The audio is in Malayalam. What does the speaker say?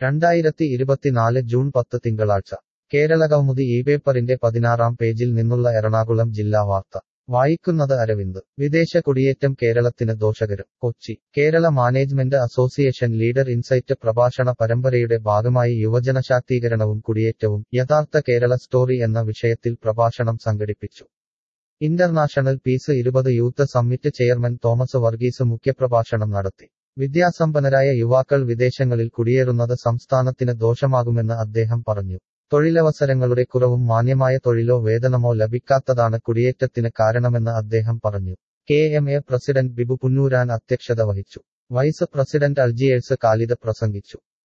രണ്ടായിരത്തി ഇരുപത്തിനാല് ജൂൺ പത്ത് തിങ്കളാഴ്ച കേരളകൗമുദി ഈ പേപ്പറിന്റെ പതിനാറാം പേജിൽ നിന്നുള്ള എറണാകുളം ജില്ലാ വാർത്ത വായിക്കുന്നത് അരവിന്ദ് വിദേശ കുടിയേറ്റം കേരളത്തിന് ദോഷകരം Kochi Kerala management association leader insight പ്രഭാഷണ പരമ്പരയുടെ ഭാഗമായി യുവജന ശാക്തീകരണവും കുടിയേറ്റവും യഥാർത്ഥ കേരള സ്റ്റോറി എന്ന വിഷയത്തിൽ പ്രഭാഷണം സംഘടിപ്പിച്ചു ഇന്റർനാഷണൽ പീസ് ഇരുപത് youth summit chairman Thomas Varghese മുഖ്യപ്രഭാഷണം നടത്തി വിദ്യാസമ്പന്നരായ യുവാക്കൾ വിദേശങ്ങളിൽ കുടിയേറുന്നത് സംസ്ഥാനത്തിന് ദോഷമാകുമെന്ന് അദ്ദേഹം പറഞ്ഞു തൊഴിലവസരങ്ങളുടെ കുറവും മാന്യമായ തൊഴിലോ വേതനമോ ലഭിക്കാത്തതാണ് കുടിയേറ്റത്തിന് കാരണമെന്ന് അദ്ദേഹം പറഞ്ഞു K M A president Bibu Punnooran അധ്യക്ഷത വഹിച്ചു വൈസ് പ്രസിഡന്റ് അൽജിയേഴ്സ് കാലിദ് പ്രസംഗിച്ചു